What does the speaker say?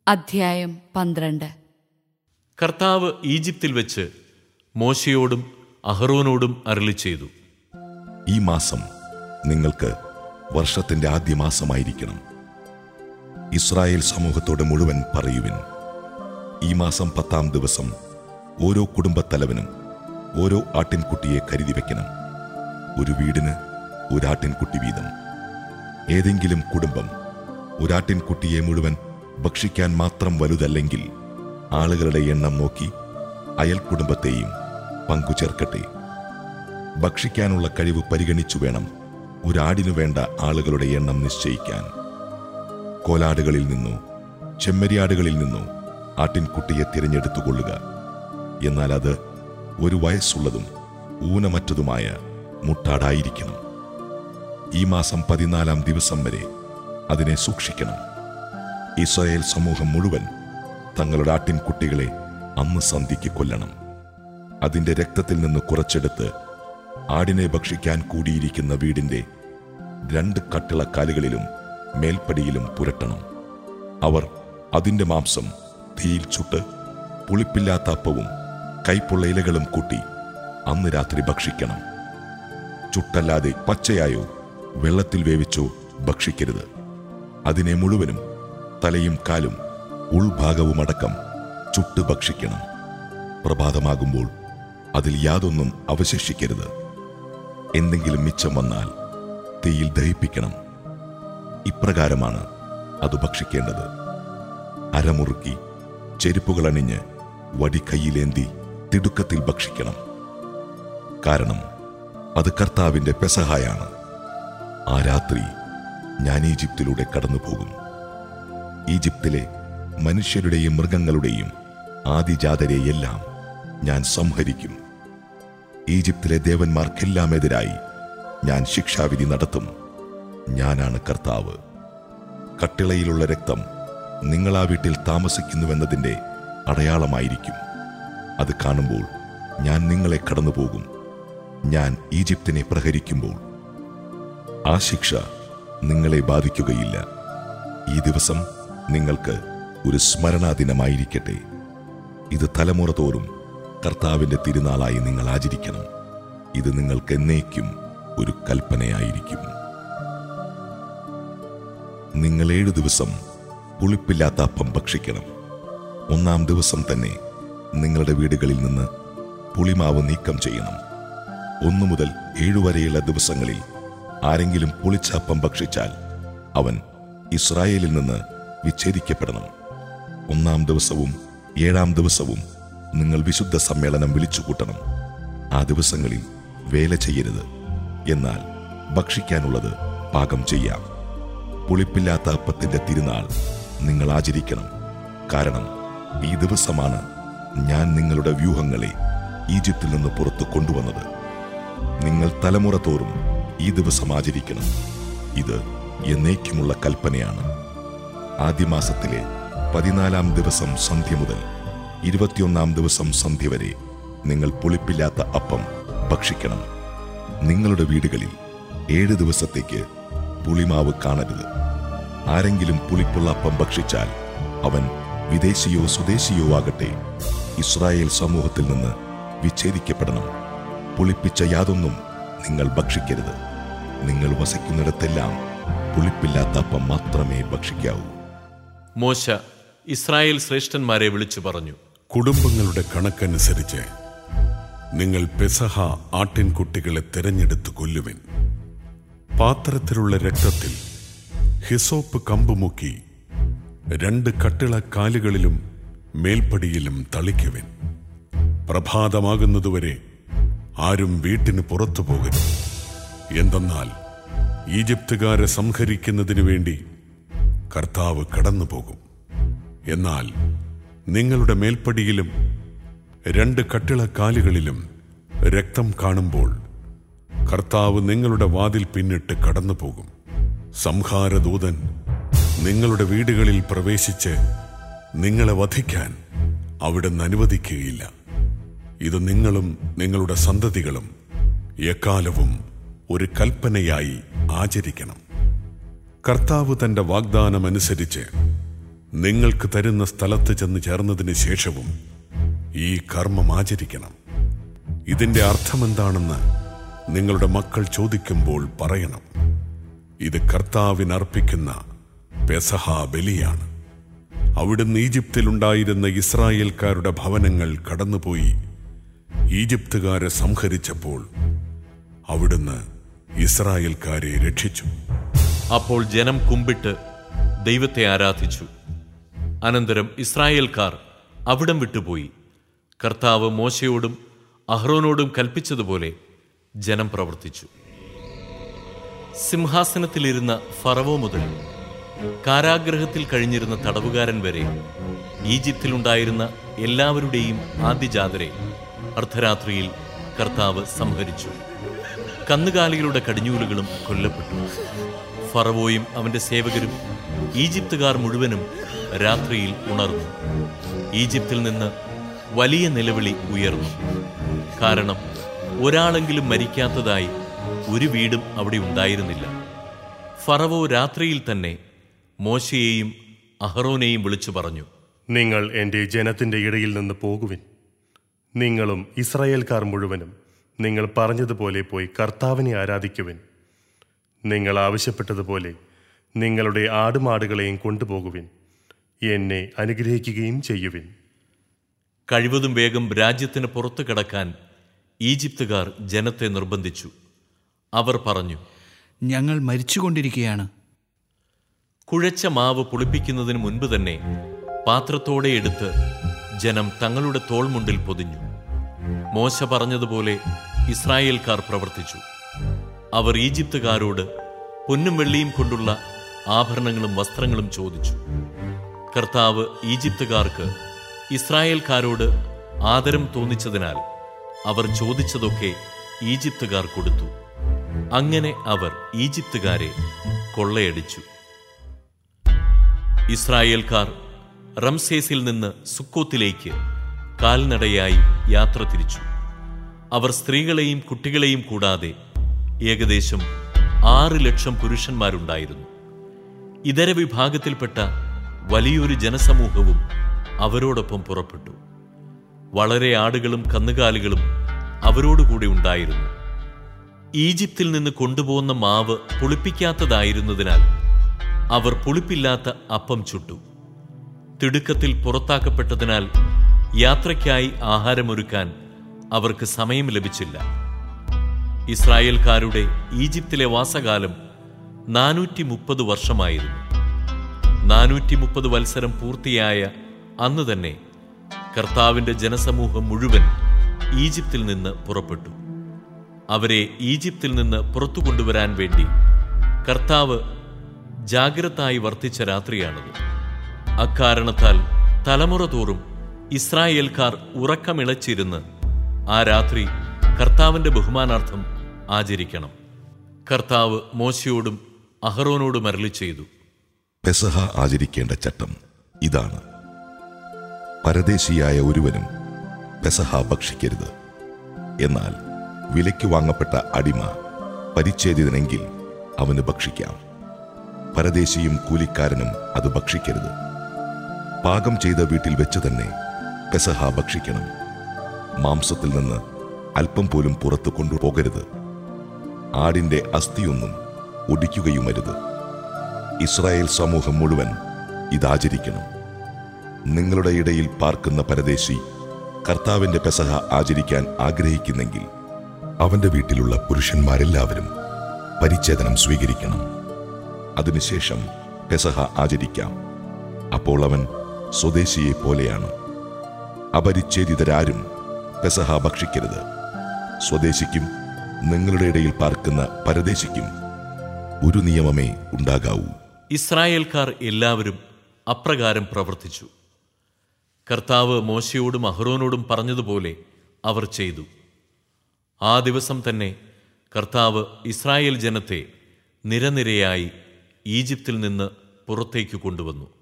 അധ്യായം പന്ത്രണ്ട് കർത്താവ് ഈജിപ്തിൽ വെച്ച് മോശയോടും അഹറോനോടും അരളി ചെയ്തു ഈ മാസം നിങ്ങൾക്ക് വർഷത്തിന്റെ ആദ്യ മാസമായിരിക്കണം ഇസ്രായേൽ സമൂഹത്തോട് മുഴുവൻ പറയുവിൻ ഈ മാസം പത്താം ദിവസം ഓരോ കുടുംബത്തലവനും ഓരോ ആട്ടിൻകുട്ടിയെ കരുതി വെക്കണം ഒരു വീടിന് ഒരാട്ടിൻകുട്ടി വീതം ഏതെങ്കിലും കുടുംബം ഒരാട്ടിൻകുട്ടിയെ മുഴുവൻ ഭക്ഷിക്കാൻ മാത്രം വലുതല്ലെങ്കിൽ ആളുകളുടെ എണ്ണം നോക്കി അയൽ കുടുംബത്തെയും പങ്കുചേർക്കട്ടെ ഭക്ഷിക്കാനുള്ള കഴിവ് പരിഗണിച്ചു വേണം ഒരാടിനു വേണ്ട ആളുകളുടെ എണ്ണം നിശ്ചയിക്കാൻ കോലാടുകളിൽ നിന്നോ ചെമ്മരിയാടുകളിൽ നിന്നോ ആട്ടിൻകുട്ടിയെ തിരഞ്ഞെടുത്തുകൊള്ളുക എന്നാൽ അത് ഒരു വയസ്സുള്ളതും ഊനമറ്റതുമായ മുട്ടാടായിരിക്കണം ഈ മാസം പതിനാലാം ദിവസം വരെ അതിനെ സൂക്ഷിക്കണം ഇസ്രായേൽ സമൂഹം മുഴുവൻ തങ്ങളുടെ ആട്ടിൻകുട്ടികളെ അന്ന് സന്ധിക്ക് കൊല്ലണം അതിന്റെ രക്തത്തിൽ നിന്ന് കുറച്ചെടുത്ത് ആടിനെ ഭക്ഷിക്കാൻ കൂടിയിരിക്കുന്ന വീടിന്റെ രണ്ട് കട്ടിളക്കാലുകളിലും മേൽപ്പടിയിലും പുരട്ടണം അവർ അതിന്റെ മാംസം തീയിൽ ചുട്ട് പുളിപ്പില്ലാത്ത അപ്പവും കൈപ്പുള്ള ഇലകളും കൂട്ടി അന്ന് രാത്രി ഭക്ഷിക്കണം ചുട്ടല്ലാതെ പച്ചയായോ വെള്ളത്തിൽ വേവിച്ചോ ഭക്ഷിക്കരുത് അതിനെ മുഴുവനും തലയും കാലും ഉൾഭാഗവുമടക്കം ചുട്ട് ഭക്ഷിക്കണം പ്രഭാതമാകുമ്പോൾ അതിൽ യാതൊന്നും അവശേഷിക്കരുത് എന്തെങ്കിലും മിച്ചം വന്നാൽ തീയിൽ ദഹിപ്പിക്കണം ഇപ്രകാരമാണ് അത് ഭക്ഷിക്കേണ്ടത് അരമുറുക്കി ചെരുപ്പുകൾ അണിഞ്ഞ് വടി കയ്യിലേന്തി തിടുക്കത്തിൽ ഭക്ഷിക്കണം കാരണം അത് കർത്താവിന്റെ പെസഹായാണ് ആ രാത്രി ഞാൻ ഈജിപ്തിലൂടെ കടന്നു പോകും ഈജിപ്തിലെ മനുഷ്യരുടെയും മൃഗങ്ങളുടെയും ആദിജാതരെയെല്ലാം ഞാൻ സംഹരിക്കും ഈജിപ്തിലെ ദേവന്മാർക്കെല്ലാം എതിരായി ഞാൻ ശിക്ഷാവിധി നടത്തും ഞാനാണ് കർത്താവ് കട്ടിളയിലുള്ള രക്തം നിങ്ങൾ ആ വീട്ടിൽ താമസിക്കുന്നുവെന്നതിൻ്റെ അടയാളമായിരിക്കും അത് കാണുമ്പോൾ ഞാൻ നിങ്ങളെ കടന്നുപോകും ഞാൻ ഈജിപ്തിനെ പ്രഹരിക്കുമ്പോൾ ആ ശിക്ഷ നിങ്ങളെ ബാധിക്കുകയില്ല ഈ ദിവസം നിങ്ങൾക്ക് ഒരു സ്മരണാദിനമായിരിക്കട്ടെ ഇത് തലമുറ തോറും കർത്താവിന്റെ തിരുനാളായി നിങ്ങൾ ആചരിക്കണം ഇത് നിങ്ങൾക്ക് എന്നേക്കും ഒരു കൽപ്പനയായിരിക്കും നിങ്ങൾ ഏഴു ദിവസം പുളിപ്പില്ലാത്ത അപ്പം ഭക്ഷിക്കണം ഒന്നാം ദിവസം തന്നെ നിങ്ങളുടെ വീടുകളിൽ നിന്ന് പുളിമാവ് നീക്കം ചെയ്യണം ഒന്നു മുതൽ ഏഴു വരെയുള്ള ദിവസങ്ങളിൽ ആരെങ്കിലും പുളിച്ച അപ്പം ഭക്ഷിച്ചാൽ അവൻ ഇസ്രായേലിൽ നിന്ന് വിച്ഛേദിക്കപ്പെടണം ഒന്നാം ദിവസവും ഏഴാം ദിവസവും നിങ്ങൾ വിശുദ്ധ സമ്മേളനം വിളിച്ചുകൂട്ടണം ആ ദിവസങ്ങളിൽ വേല ചെയ്യരുത് എന്നാൽ ഭക്ഷിക്കാനുള്ളത് പാകം ചെയ്യാം പുളിപ്പില്ലാത്ത അപ്പത്തിന്റെ തിരുനാൾ നിങ്ങൾ ആചരിക്കണം കാരണം ഈ ദിവസമാണ് ഞാൻ നിങ്ങളുടെ വ്യൂഹങ്ങളെ ഈജിപ്തിൽ നിന്ന് പുറത്തു കൊണ്ടുവന്നത് നിങ്ങൾ തലമുറ തോറും ഈ ദിവസം ആചരിക്കണം ഇത് എന്നേക്കുമുള്ള കൽപ്പനയാണ് ആദ്യ മാസത്തിലെ പതിനാലാം ദിവസം സന്ധ്യ മുതൽ ഇരുപത്തിയൊന്നാം ദിവസം സന്ധ്യ വരെ നിങ്ങൾ പുളിപ്പില്ലാത്ത അപ്പം ഭക്ഷിക്കണം നിങ്ങളുടെ വീടുകളിൽ ഏഴ് ദിവസത്തേക്ക് പുളിമാവ് കാണരുത് ആരെങ്കിലും പുളിപ്പുള്ള അപ്പം ഭക്ഷിച്ചാൽ അവൻ വിദേശിയോ സ്വദേശിയോ ആകട്ടെ ഇസ്രായേൽ സമൂഹത്തിൽ നിന്ന് വിച്ഛേദിക്കപ്പെടണം പുളിപ്പിച്ച യാതൊന്നും നിങ്ങൾ ഭക്ഷിക്കരുത് നിങ്ങൾ വസിക്കുന്നിടത്തെല്ലാം പുളിപ്പില്ലാത്ത അപ്പം മാത്രമേ ഭക്ഷിക്കാവൂ മോശ ഇസ്രായേൽ ശ്രേഷ്ഠന്മാരെ വിളിച്ചു പറഞ്ഞു കുടുംബങ്ങളുടെ കണക്കനുസരിച്ച് നിങ്ങൾ പെസഹ ആട്ടിൻകുട്ടികളെ തിരഞ്ഞെടുത്ത് കൊല്ലുവിൻ പാത്രത്തിലുള്ള രക്തത്തിൽ ഹിസോപ്പ് കമ്പുമുക്കി രണ്ട് കട്ടിള കാലുകളിലും മേൽപ്പടിയിലും തളിക്കുവിൻ പ്രഭാതമാകുന്നതുവരെ ആരും വീട്ടിന് പുറത്തു പോകരുത് എന്തെന്നാൽ ഈജിപ്തുകാരെ സംഹരിക്കുന്നതിനു വേണ്ടി കർത്താവ് കടന്നുപോകും എന്നാൽ നിങ്ങളുടെ മേൽപ്പടിയിലും രണ്ട് കട്ടിളക്കാലുകളിലും രക്തം കാണുമ്പോൾ കർത്താവ് നിങ്ങളുടെ വാതിൽ പിന്നിട്ട് കടന്നുപോകും സംഹാരദൂതൻ നിങ്ങളുടെ വീടുകളിൽ പ്രവേശിച്ച് നിങ്ങളെ വധിക്കാൻ അവിടുന്ന് അനുവദിക്കുകയില്ല ഇത് നിങ്ങളും നിങ്ങളുടെ സന്തതികളും എക്കാലവും ഒരു കൽപ്പനയായി ആചരിക്കണം കർത്താവ് തന്റെ വാഗ്ദാനമനുസരിച്ച് നിങ്ങൾക്ക് തരുന്ന സ്ഥലത്ത് ചെന്ന് ചേർന്നതിന് ശേഷവും ഈ കർമ്മം ആചരിക്കണം ഇതിന്റെ അർത്ഥമെന്താണെന്ന് നിങ്ങളുടെ മക്കൾ ചോദിക്കുമ്പോൾ പറയണം ഇത് കർത്താവിനർപ്പിക്കുന്ന പെസഹ ബലിയാണ് അവിടുന്ന് ഈജിപ്തിലുണ്ടായിരുന്ന ഇസ്രായേൽക്കാരുടെ ഭവനങ്ങൾ കടന്നുപോയി ഈജിപ്തുകാരെ സംഹരിച്ചപ്പോൾ അവിടുന്ന് ഇസ്രായേൽക്കാരെ രക്ഷിച്ചു അപ്പോൾ ജനം കുമ്പിട്ട് ദൈവത്തെ ആരാധിച്ചു അനന്തരം ഇസ്രായേൽക്കാർ അവിടം വിട്ടുപോയി കർത്താവ് മോശയോടും അഹ്റോനോടും കൽപ്പിച്ചതുപോലെ ജനം പ്രവർത്തിച്ചു സിംഹാസനത്തിലിരുന്ന ഫറവോ മുതൽ കാരാഗ്രഹത്തിൽ കഴിഞ്ഞിരുന്ന തടവുകാരൻ വരെ ഈജിപ്തിലുണ്ടായിരുന്ന എല്ലാവരുടെയും ആദ്യജാതരെ അർദ്ധരാത്രിയിൽ കർത്താവ് സംഹരിച്ചു കന്നുകാലികളുടെ കടിഞ്ഞൂലുകളും കൊല്ലപ്പെട്ടു ഫറവോയും അവന്റെ സേവകരും ഈജിപ്തുകാർ മുഴുവനും രാത്രിയിൽ ഉണർന്നു ഈജിപ്തിൽ നിന്ന് വലിയ നിലവിളി ഉയർന്നു കാരണം ഒരാളെങ്കിലും മരിക്കാത്തതായി ഒരു വീടും അവിടെ ഉണ്ടായിരുന്നില്ല ഫറവോ രാത്രിയിൽ തന്നെ മോശയെയും അഹറോനെയും വിളിച്ചു പറഞ്ഞു നിങ്ങൾ എൻ്റെ ജനത്തിൻ്റെ ഇടയിൽ നിന്ന് പോകുവിൻ നിങ്ങളും ഇസ്രായേൽക്കാർ മുഴുവനും നിങ്ങൾ പറഞ്ഞതുപോലെ പോയി കർത്താവിനെ ആരാധിക്കുവിൻ നിങ്ങൾ ആവശ്യപ്പെട്ടതുപോലെ നിങ്ങളുടെ ആടുമാടുകളെയും കൊണ്ടുപോകുവിൻ എന്നെ അനുഗ്രഹിക്കുകയും ചെയ്യുവിൻ കഴിവതും വേഗം രാജ്യത്തിന് പുറത്തു കടക്കാൻ ഈജിപ്തുകാർ ജനത്തെ നിർബന്ധിച്ചു അവർ പറഞ്ഞു ഞങ്ങൾ മരിച്ചുകൊണ്ടിരിക്കുകയാണ് കുഴച്ച മാവ് പുളിപ്പിക്കുന്നതിന് മുൻപ് തന്നെ പാത്രത്തോടെ എടുത്ത് ജനം തങ്ങളുടെ തോൾമുണ്ടിൽ പൊതിഞ്ഞു മോശ പറഞ്ഞതുപോലെ ഇസ്രായേൽക്കാർ പ്രവർത്തിച്ചു അവർ ഈജിപ്തുകാരോട് പൊന്നും വെള്ളിയും കൊണ്ടുള്ള ആഭരണങ്ങളും വസ്ത്രങ്ങളും ചോദിച്ചു കർത്താവ് ഈജിപ്തുകാർക്ക് ഇസ്രായേൽക്കാരോട് ആദരം തോന്നിച്ചതിനാൽ അവർ ചോദിച്ചതൊക്കെ ഈജിപ്തുകാർ കൊടുത്തു അങ്ങനെ അവർ ഈജിപ്തുകാരെ കൊള്ളയടിച്ചു ഇസ്രായേൽക്കാർ റംസേസിൽ നിന്ന് സുക്കോത്തിലേക്ക് കാൽനടയായി യാത്ര തിരിച്ചു അവർ സ്ത്രീകളെയും കുട്ടികളെയും കൂടാതെ ഏകദേശം ആറ് ലക്ഷം പുരുഷന്മാരുണ്ടായിരുന്നു ഇതര വിഭാഗത്തിൽപ്പെട്ട വലിയൊരു ജനസമൂഹവും അവരോടൊപ്പം പുറപ്പെട്ടു വളരെ ആടുകളും കന്നുകാലികളും അവരോടുകൂടി ഉണ്ടായിരുന്നു ഈജിപ്തിൽ നിന്ന് കൊണ്ടുപോകുന്ന മാവ് പുളിപ്പിക്കാത്തതായിരുന്നതിനാൽ അവർ പുളിപ്പില്ലാത്ത അപ്പം ചുട്ടു തിടുക്കത്തിൽ പുറത്താക്കപ്പെട്ടതിനാൽ യാത്രയ്ക്കായി ആഹാരമൊരുക്കാൻ അവർക്ക് സമയം ലഭിച്ചില്ല ഇസ്രായേൽക്കാരുടെ ഈജിപ്തിലെ വാസകാലം നാനൂറ്റി മുപ്പത് വർഷമായിരുന്നു നാനൂറ്റി മുപ്പത് വത്സരം പൂർത്തിയായ അന്ന് തന്നെ കർത്താവിന്റെ ജനസമൂഹം മുഴുവൻ ഈജിപ്തിൽ നിന്ന് പുറപ്പെട്ടു അവരെ ഈജിപ്തിൽ നിന്ന് പുറത്തു കൊണ്ടുവരാൻ വേണ്ടി കർത്താവ് ജാഗ്രതായി വർത്തിച്ച രാത്രിയാണത് അക്കാരണത്താൽ തലമുറ തോറും ഇസ്രായേൽക്കാർ ഉറക്കമിളച്ചിരുന്ന് ആ രാത്രി കർത്താവിന്റെ ബഹുമാനാർത്ഥം ആചരിക്കണം കർത്താവ് മോശയോടും അഹറോനോടും അരളി ചെയ്തു പെസഹ ആചരിക്കേണ്ട ചട്ടം ഇതാണ് പരദേശിയായ ഒരുവനും പെസഹ ഭക്ഷിക്കരുത് എന്നാൽ വിലയ്ക്ക് വാങ്ങപ്പെട്ട അടിമ പരിച്ഛേദിതനെങ്കിൽ അവന് ഭക്ഷിക്കാം പരദേശിയും കൂലിക്കാരനും അത് ഭക്ഷിക്കരുത് പാകം ചെയ്ത വീട്ടിൽ വെച്ച് തന്നെ പെസഹ ഭക്ഷിക്കണം മാംസത്തിൽ നിന്ന് അല്പം പോലും പുറത്തു കൊണ്ടുപോകരുത് ആടിന്റെ അസ്ഥിയൊന്നും ഒടിക്കുകയുമരുത് ഇസ്രായേൽ സമൂഹം മുഴുവൻ ഇതാചരിക്കണം നിങ്ങളുടെ ഇടയിൽ പാർക്കുന്ന പരദേശി കർത്താവിന്റെ പെസഹ ആചരിക്കാൻ ആഗ്രഹിക്കുന്നെങ്കിൽ അവന്റെ വീട്ടിലുള്ള പുരുഷന്മാരെല്ലാവരും പരിച്ഛേദനം സ്വീകരിക്കണം അതിനുശേഷം പെസഹ ആചരിക്കാം അപ്പോൾ അവൻ സ്വദേശിയെ പോലെയാണ് അപരിച്ഛേദിതരാരും പെസഹ ഭക്ഷിക്കരുത് സ്വദേശിക്കും നിങ്ങളുടെ ഇടയിൽ പാർക്കുന്ന പരദേശിക്കും ഒരു നിയമമേ ഉണ്ടാകാവൂ ഇസ്രായേൽക്കാർ എല്ലാവരും അപ്രകാരം പ്രവർത്തിച്ചു കർത്താവ് മോശയോടും അഹ്റോനോടും പറഞ്ഞതുപോലെ അവർ ചെയ്തു ആ ദിവസം തന്നെ കർത്താവ് ഇസ്രായേൽ ജനത്തെ നിരനിരയായി ഈജിപ്തിൽ നിന്ന് പുറത്തേക്ക് കൊണ്ടുവന്നു